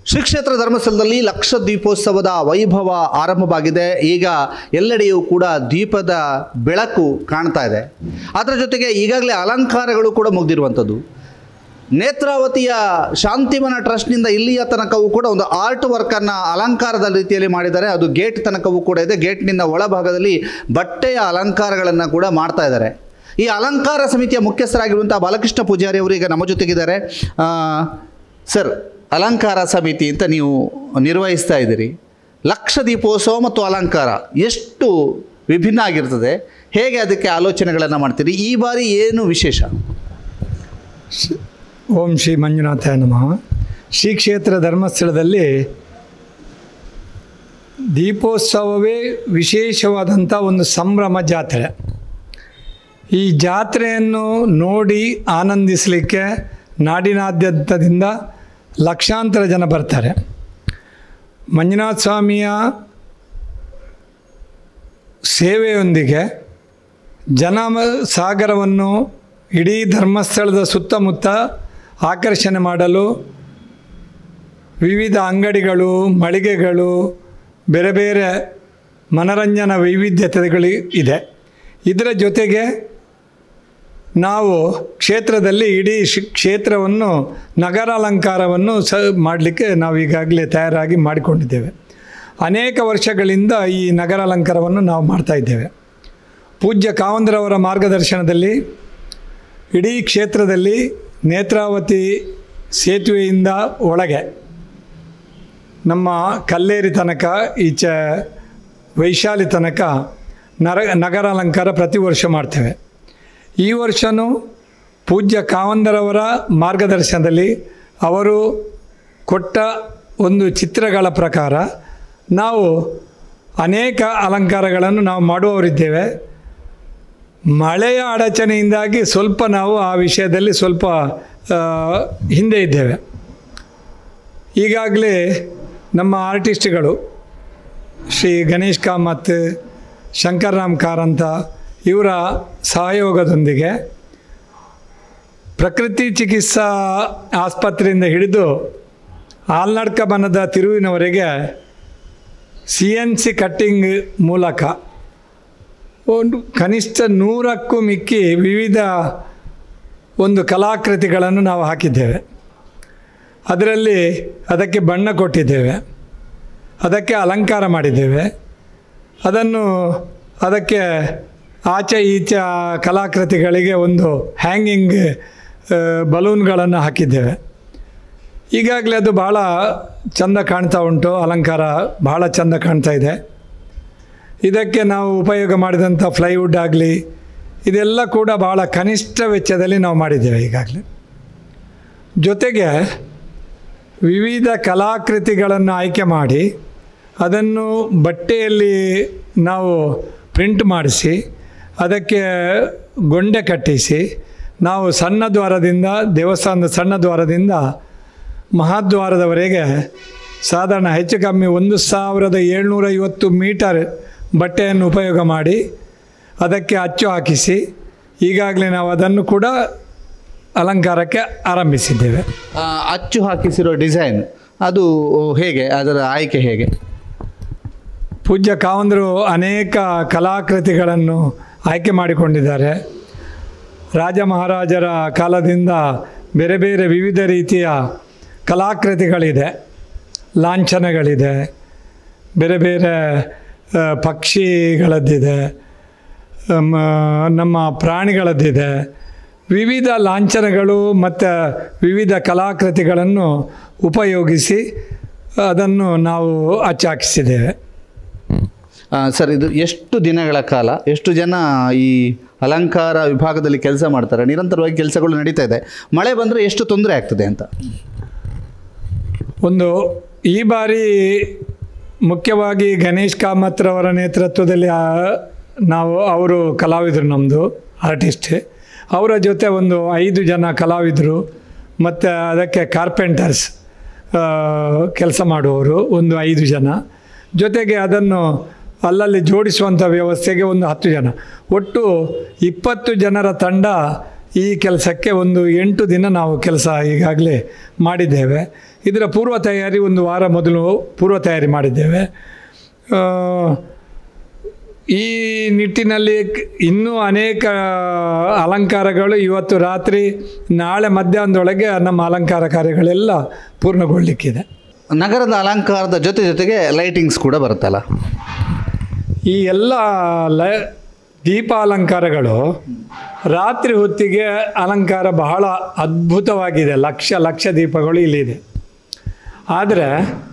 ಶ್ರೀ ಕ್ಷೇತ್ರ ಧರ್ಮಸ್ಥಳದಲ್ಲಿ ಲಕ್ಷ ದೀಪೋತ್ಸವದ ವೈಭವ ಆರಂಭವಾಗಿದೆ ಈಗ ಎಲ್ಲೆಡೆಯೂ ಕೂಡ ದೀಪದ ಬೆಳಕು ಕಾಣ್ತಾ ಇದೆ ಅದರ ಜೊತೆಗೆ ಈಗಾಗಲೇ ಅಲಂಕಾರಗಳು ಕೂಡ ಮುಗ್ದಿರುವಂಥದ್ದು ನೇತ್ರಾವತಿಯ ಶಾಂತಿವನ ಟ್ರಸ್ಟ್ನಿಂದ ಇಲ್ಲಿಯ ತನಕವೂ ಕೂಡ ಒಂದು ಆರ್ಟ್ ವರ್ಕನ್ನು ಅಲಂಕಾರದ ರೀತಿಯಲ್ಲಿ ಮಾಡಿದ್ದಾರೆ ಅದು ಗೇಟ್ ತನಕವೂ ಕೂಡ ಇದೆ ಗೇಟ್ನಿಂದ ಒಳಭಾಗದಲ್ಲಿ ಬಟ್ಟೆಯ ಅಲಂಕಾರಗಳನ್ನು ಕೂಡ ಮಾಡ್ತಾ ಇದ್ದಾರೆ ಈ ಅಲಂಕಾರ ಸಮಿತಿಯ ಮುಖ್ಯಸ್ಥರಾಗಿರುವಂಥ ಬಾಲಕೃಷ್ಣ ಪೂಜಾರಿ ಅವರು ಈಗ ನಮ್ಮ ಜೊತೆಗಿದ್ದಾರೆ ಆ, ಸರ್ ಅಲಂಕಾರ ಸಮಿತಿ ಅಂತ ನೀವು ನಿರ್ವಹಿಸ್ತಾ ಇದ್ದೀರಿ ಲಕ್ಷ ದೀಪೋತ್ಸವ ಮತ್ತು ಅಲಂಕಾರ ಎಷ್ಟು ವಿಭಿನ್ನ ಆಗಿರ್ತದೆ ಹೇಗೆ ಅದಕ್ಕೆ ಆಲೋಚನೆಗಳನ್ನು ಮಾಡ್ತೀರಿ ಈ ಬಾರಿ ಏನು ವಿಶೇಷ ಓಂ ಶ್ರೀ ಮಂಜುನಾಥಾಯ ನಮಃ ಶ್ರೀ ಕ್ಷೇತ್ರ ಧರ್ಮಸ್ಥಳದಲ್ಲಿ ದೀಪೋತ್ಸವವೇ ವಿಶೇಷವಾದಂಥ ಒಂದು ಸಂಭ್ರಮ ಜಾತ್ರೆ ಈ ಜಾತ್ರೆಯನ್ನು ನೋಡಿ ಆನಂದಿಸಲಿಕ್ಕೆ ನಾಡಿನಾದ್ಯಂತದಿಂದ ಲಕ್ಷಾಂತರ ಜನ ಬರ್ತಾರೆ ಮಂಜುನಾಥ ಸ್ವಾಮಿಯ ಸೇವೆಯೊಂದಿಗೆ ಜನ ಸಾಗರವನ್ನು ಇಡೀ ಧರ್ಮಸ್ಥಳದ ಸುತ್ತಮುತ್ತ ಆಕರ್ಷಣೆ ಮಾಡಲು ವಿವಿಧ ಅಂಗಡಿಗಳು ಮಳಿಗೆಗಳು ಬೇರೆ ಬೇರೆ ಮನರಂಜನಾ ವೈವಿಧ್ಯತೆಗಳು ಇದೆ ಇದರ ಜೊತೆಗೆ ನಾವು ಕ್ಷೇತ್ರದಲ್ಲಿ ಇಡೀ ಶಿ ಕ್ಷೇತ್ರವನ್ನು ನಗರ ಅಲಂಕಾರವನ್ನು ಸ ಮಾಡಲಿಕ್ಕೆ ನಾವು ಈಗಾಗಲೇ ತಯಾರಾಗಿ ಮಾಡಿಕೊಂಡಿದ್ದೇವೆ ಅನೇಕ ವರ್ಷಗಳಿಂದ ಈ ನಗರ ಅಲಂಕಾರವನ್ನು ನಾವು ಮಾಡ್ತಾ ಇದ್ದೇವೆ ಪೂಜ್ಯ ಕಾವಂದ್ರವರ ಮಾರ್ಗದರ್ಶನದಲ್ಲಿ ಇಡೀ ಕ್ಷೇತ್ರದಲ್ಲಿ ನೇತ್ರಾವತಿ ಸೇತುವೆಯಿಂದ ಒಳಗೆ ನಮ್ಮ ಕಲ್ಲೇರಿ ತನಕ ಈಚೆ ವೈಶಾಲಿ ತನಕ ನರ ನಗರ ಅಲಂಕಾರ ಪ್ರತಿ ವರ್ಷ ಮಾಡ್ತೇವೆ ಈ ವರ್ಷವೂ ಪೂಜ್ಯ ಕಾವಂದರವರ ಮಾರ್ಗದರ್ಶನದಲ್ಲಿ ಅವರು ಕೊಟ್ಟ ಒಂದು ಚಿತ್ರಗಳ ಪ್ರಕಾರ ನಾವು ಅನೇಕ ಅಲಂಕಾರಗಳನ್ನು ನಾವು ಮಾಡುವವರಿದ್ದೇವೆ ಮಳೆಯ ಅಡಚಣೆಯಿಂದಾಗಿ ಸ್ವಲ್ಪ ನಾವು ಆ ವಿಷಯದಲ್ಲಿ ಸ್ವಲ್ಪ ಆ, ಹಿಂದೆ ಇದ್ದೇವೆ ಈಗಾಗಲೇ ನಮ್ಮ ಆರ್ಟಿಸ್ಟ್ಗಳು ಶ್ರೀ ಗಣೇಶ್ ಕಾಮತ್ ಶಂಕರ್ರಾಮ್ ಕಾರಂತ ಇವರ ಸಹಯೋಗದೊಂದಿಗೆ ಪ್ರಕೃತಿ ಚಿಕಿತ್ಸಾ ಆಸ್ಪತ್ರೆಯಿಂದ ಹಿಡಿದು ಆಲ್ನಡ್ಕ ಬನದ ತಿರುವಿನವರೆಗೆ ಸಿ ಎನ್ ಸಿ ಕಟ್ಟಿಂಗ್ ಮೂಲಕ ಒಂದು ಕನಿಷ್ಠ ನೂರಕ್ಕೂ ಮಿಕ್ಕಿ ವಿವಿಧ ಒಂದು ಕಲಾಕೃತಿಗಳನ್ನು ನಾವು ಹಾಕಿದ್ದೇವೆ ಅದರಲ್ಲಿ ಅದಕ್ಕೆ ಬಣ್ಣ ಕೊಟ್ಟಿದ್ದೇವೆ ಅದಕ್ಕೆ ಅಲಂಕಾರ ಮಾಡಿದ್ದೇವೆ ಅದನ್ನು ಅದಕ್ಕೆ ಆಚೆ ಈಚೆ ಆ ಕಲಾಕೃತಿಗಳಿಗೆ ಒಂದು ಹ್ಯಾಂಗಿಂಗ್ ಬಲೂನ್ಗಳನ್ನು ಹಾಕಿದ್ದೇವೆ ಈಗಾಗಲೇ ಅದು ಭಾಳ ಚಂದ ಕಾಣ್ತಾ ಉಂಟು ಅಲಂಕಾರ ಭಾಳ ಚಂದ ಕಾಣ್ತಾ ಇದೆ ಇದಕ್ಕೆ ನಾವು ಉಪಯೋಗ ಮಾಡಿದಂಥ ಫ್ಲೈವುಡ್ ಆಗಲಿ ಇದೆಲ್ಲ ಕೂಡ ಭಾಳ ಕನಿಷ್ಠ ವೆಚ್ಚದಲ್ಲಿ ನಾವು ಮಾಡಿದ್ದೇವೆ ಈಗಾಗಲೇ ಜೊತೆಗೆ ವಿವಿಧ ಕಲಾಕೃತಿಗಳನ್ನು ಆಯ್ಕೆ ಮಾಡಿ ಅದನ್ನು ಬಟ್ಟೆಯಲ್ಲಿ ನಾವು ಪ್ರಿಂಟ್ ಮಾಡಿಸಿ ಅದಕ್ಕೆ ಗೊಂಡೆ ಕಟ್ಟಿಸಿ ನಾವು ಸಣ್ಣ ದ್ವಾರದಿಂದ ದೇವಸ್ಥಾನದ ಸಣ್ಣ ದ್ವಾರದಿಂದ ಮಹಾದ್ವಾರದವರೆಗೆ ಸಾಧಾರಣ ಹೆಚ್ಚು ಕಮ್ಮಿ ಒಂದು ಸಾವಿರದ ಏಳ್ನೂರೈವತ್ತು ಮೀಟರ್ ಬಟ್ಟೆಯನ್ನು ಉಪಯೋಗ ಮಾಡಿ ಅದಕ್ಕೆ ಅಚ್ಚು ಹಾಕಿಸಿ ಈಗಾಗಲೇ ನಾವು ಅದನ್ನು ಕೂಡ ಅಲಂಕಾರಕ್ಕೆ ಆರಂಭಿಸಿದ್ದೇವೆ ಆ, ಅಚ್ಚು ಹಾಕಿಸಿರೋ ಡಿಸೈನ್ ಅದು ಹೇಗೆ ಅದರ ಆಯ್ಕೆ ಹೇಗೆ ಪೂಜ್ಯ ಕಾವಂದರು ಅನೇಕ ಕಲಾಕೃತಿಗಳನ್ನು ಆಯ್ಕೆ ಮಾಡಿಕೊಂಡಿದ್ದಾರೆ ರಾಜ ಮಹಾರಾಜರ ಕಾಲದಿಂದ ಬೇರೆ ಬೇರೆ ವಿವಿಧ ರೀತಿಯ ಕಲಾಕೃತಿಗಳಿದೆ ಲಾಂಛನಗಳಿದೆ ಬೇರೆ ಬೇರೆ ಆ, ಪಕ್ಷಿಗಳದ್ದಿದೆ ಮ, ನಮ್ಮ ಪ್ರಾಣಿಗಳದ್ದಿದೆ ವಿವಿಧ ಲಾಂಛನಗಳು ಮತ್ತು ವಿವಿಧ ಕಲಾಕೃತಿಗಳನ್ನು ಉಪಯೋಗಿಸಿ ಅದನ್ನು ನಾವು ಅಚ್ಚಾಕಿಸಿದ್ದೇವೆ ಆ, ಸರ್ ಇದು ಎಷ್ಟು ದಿನಗಳ ಕಾಲ ಎಷ್ಟು ಜನ ಈ ಅಲಂಕಾರ ವಿಭಾಗದಲ್ಲಿ ಕೆಲಸ ಮಾಡ್ತಾರೆ ನಿರಂತರವಾಗಿ ಕೆಲಸಗಳು ನಡೀತಾ ಇದೆ ಮಳೆ ಬಂದರೆ ಎಷ್ಟು ತೊಂದರೆ ಆಗ್ತದೆ ಅಂತ ಒಂದು ಈ ಬಾರಿ ಮುಖ್ಯವಾಗಿ ಗಣೇಶ್ ಕಾಮತ್ರವರ ನೇತೃತ್ವದಲ್ಲಿ ಆ, ನಾವು ಅವರು ಕಲಾವಿದರು ನಮ್ಮದು ಆರ್ಟಿಸ್ಟ್ ಅವರ ಜೊತೆ ಒಂದು ಐದು ಜನ ಕಲಾವಿದರು ಮತ್ತು ಅದಕ್ಕೆ ಕಾರ್ಪೆಂಟರ್ಸ್ ಕೆಲಸ ಮಾಡುವವರು ಒಂದು ಐದು ಜನ ಜೊತೆಗೆ ಅದನ್ನು ಅಲ್ಲಲ್ಲಿ ಜೋಡಿಸುವಂಥ ವ್ಯವಸ್ಥೆಗೆ ಒಂದು ಹತ್ತು ಜನ ಒಟ್ಟು ಇಪ್ಪತ್ತು ಜನರ ತಂಡ ಈ ಕೆಲಸಕ್ಕೆ ಒಂದು ಎಂಟು ದಿನ ನಾವು ಕೆಲಸ ಈಗಾಗಲೇ ಮಾಡಿದ್ದೇವೆ ಇದರ ಪೂರ್ವ ತಯಾರಿ ಒಂದು ವಾರ ಮೊದಲು ಪೂರ್ವ ತಯಾರಿ ಮಾಡಿದ್ದೇವೆ ಆ, ಈ ನಿಟ್ಟಿನಲ್ಲಿ ಕ್- ಇನ್ನೂ ಅನೇಕ ಅಲಂಕಾರಗಳು ಇವತ್ತು ರಾತ್ರಿ ನಾಳೆ ಮಧ್ಯಾಹ್ನದೊಳಗೆ ನಮ್ಮ ಅಲಂಕಾರ ಕಾರ್ಯಗಳೆಲ್ಲ ಪೂರ್ಣಗೊಳ್ಳಲಿಕ್ಕಿದೆ ನಗರದ ಅಲಂಕಾರದ ಜೊತೆ ಜೊತೆಗೆ ಲೈಟಿಂಗ್ಸ್ ಕೂಡ ಬರುತ್ತಲ್ಲ ಈ ಎಲ್ಲ ಲ ದೀಪ ಅಲಂಕಾರಗಳು ರಾತ್ರಿ ಹೊತ್ತಿಗೆ ಅಲಂಕಾರ ಬಹಳ ಅದ್ಭುತವಾಗಿದೆ ಲಕ್ಷ ಲಕ್ಷ ದೀಪಗಳು ಇಲ್ಲಿದೆ ಆದರೆ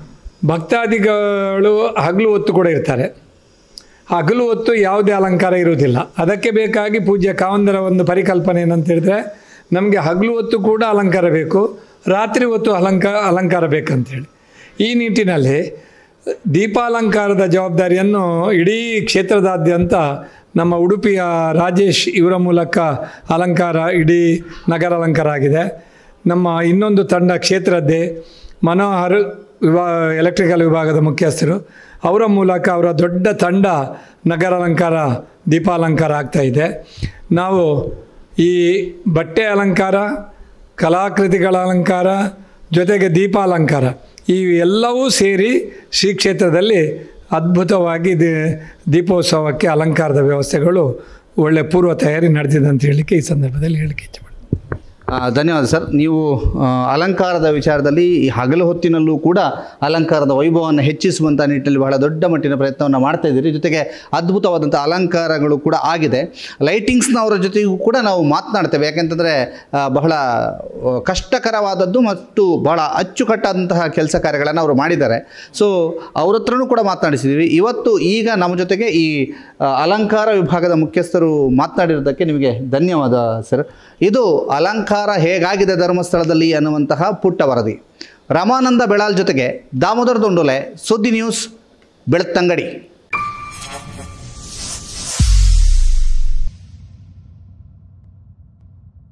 ಭಕ್ತಾದಿಗಳು ಹಗಲು ಹೊತ್ತು ಕೂಡ ಇರ್ತಾರೆ ಹಗಲು ಹೊತ್ತು ಯಾವುದೇ ಅಲಂಕಾರ ಇರುವುದಿಲ್ಲ ಅದಕ್ಕೆ ಬೇಕಾಗಿ ಪೂಜ್ಯ ಕಾವಂದರ ಒಂದು ಪರಿಕಲ್ಪನೆ ಏನಂತ ಹೇಳಿದ್ರೆ ನಮಗೆ ಹಗಲು ಹೊತ್ತು ಕೂಡ ಅಲಂಕಾರ ಬೇಕು ರಾತ್ರಿ ಹೊತ್ತು ಅಲಂಕಾರ ಅಲಂಕಾರ ಬೇಕಂತೇಳಿ ಈ ನಿಟ್ಟಿನಲ್ಲಿ ದೀಪಾಲಂಕಾರದ ಜವಾಬ್ದಾರಿಯನ್ನು ಇಡೀ ಕ್ಷೇತ್ರದಾದ್ಯಂತ ನಮ್ಮ ಉಡುಪಿಯ ರಾಜೇಶ್ ಇವರ ಮೂಲಕ ಅಲಂಕಾರ ಇಡೀ ನಗರ ಅಲಂಕಾರ ಆಗಿದೆ ನಮ್ಮ ಇನ್ನೊಂದು ತಂಡ ಕ್ಷೇತ್ರದ್ದೇ ಮನೋಹರ್ ವಿಭಾ ಎಲೆಕ್ಟ್ರಿಕಲ್ ವಿಭಾಗದ ಮುಖ್ಯಸ್ಥರು ಅವರ ಮೂಲಕ ಅವರ ದೊಡ್ಡ ತಂಡ ನಗರ ಅಲಂಕಾರ ದೀಪಾಲಂಕಾರ ಆಗ್ತಾ ಇದೆ ನಾವು ಈ ಬಟ್ಟೆ ಅಲಂಕಾರ ಕಲಾಕೃತಿಗಳ ಅಲಂಕಾರ ಜೊತೆಗೆ ದೀಪಾಲಂಕಾರ ಈ ಎಲ್ಲವೂ ಸೇರಿ ಶ್ರೀ ಕ್ಷೇತ್ರದಲ್ಲಿ ಅದ್ಭುತವಾಗಿ ದಿ- ದೀಪೋತ್ಸವಕ್ಕೆ ಅಲಂಕಾರದ ವ್ಯವಸ್ಥೆಗಳು ಒಳ್ಳೆ ಪೂರ್ವ ತಯಾರಿ ನಡೆದಿದೆ ಅಂತ ಹೇಳಲಿಕ್ಕೆ ಈ ಸಂದರ್ಭದಲ್ಲಿ ಹೇಳಲಿಕ್ಕೆ ಇಚ್ಛೆ ಆ, ಧನ್ಯವಾದ ಸರ್ ನೀವು ಆ, ಅಲಂಕಾರದ ವಿಚಾರದಲ್ಲಿ ಈ ಹಗಲು ಹೊತ್ತಿನಲ್ಲೂ ಕೂಡ ಅಲಂಕಾರದ ವೈಭವವನ್ನು ಹೆಚ್ಚಿಸುವಂಥ ನಿಟ್ಟಿನಲ್ಲಿ ಬಹಳ ದೊಡ್ಡ ಮಟ್ಟಿನ ಪ್ರಯತ್ನವನ್ನು ಮಾಡ್ತಾ ಇದ್ದೀರಿ ಜೊತೆಗೆ ಅದ್ಭುತವಾದಂಥ ಅಲಂಕಾರಗಳು ಕೂಡ ಆಗಿದೆ ಲೈಟಿಂಗ್ಸ್ನವರ ಜೊತೆಗೂ ಕೂಡ ನಾವು ಮಾತನಾಡ್ತೇವೆ ಯಾಕೆಂತಂದರೆ ಬಹಳ ಆ, ಕಷ್ಟಕರವಾದದ್ದು ಮತ್ತು ಬಹಳ ಅಚ್ಚುಕಟ್ಟಾದಂತಹ ಕೆಲಸ ಕಾರ್ಯಗಳನ್ನು ಅವರು ಮಾಡಿದ್ದಾರೆ ಸೊ ಅವ್ರ ಹತ್ರನೂ ಕೂಡ ಮಾತನಾಡಿಸಿದ್ದೀವಿ ಇವತ್ತು ಈಗ ನಮ್ಮ ಜೊತೆಗೆ ಈ ಆ, ಅಲಂಕಾರ ವಿಭಾಗದ ಮುಖ್ಯಸ್ಥರು ಮಾತನಾಡಿರೋದಕ್ಕೆ ನಿಮಗೆ ಧನ್ಯವಾದ ಸರ್ ಇದು ಅಲಂಕಾರ ಹೇಗಾಗಿದೆ ಧರ್ಮಸ್ಥಳದಲ್ಲಿ ಅನ್ನುವಂತಹ ಪುಟ್ಟ ವರದಿ ರಾಮಾನಂದ ಬೆಳಾಲ್ ಜೊತೆಗೆ ದಾಮೋದರ ದೊಂಡೊಲೆ ಸುದ್ದಿ ನ್ಯೂಸ್ ಬೆಳ್ತಂಗಡಿ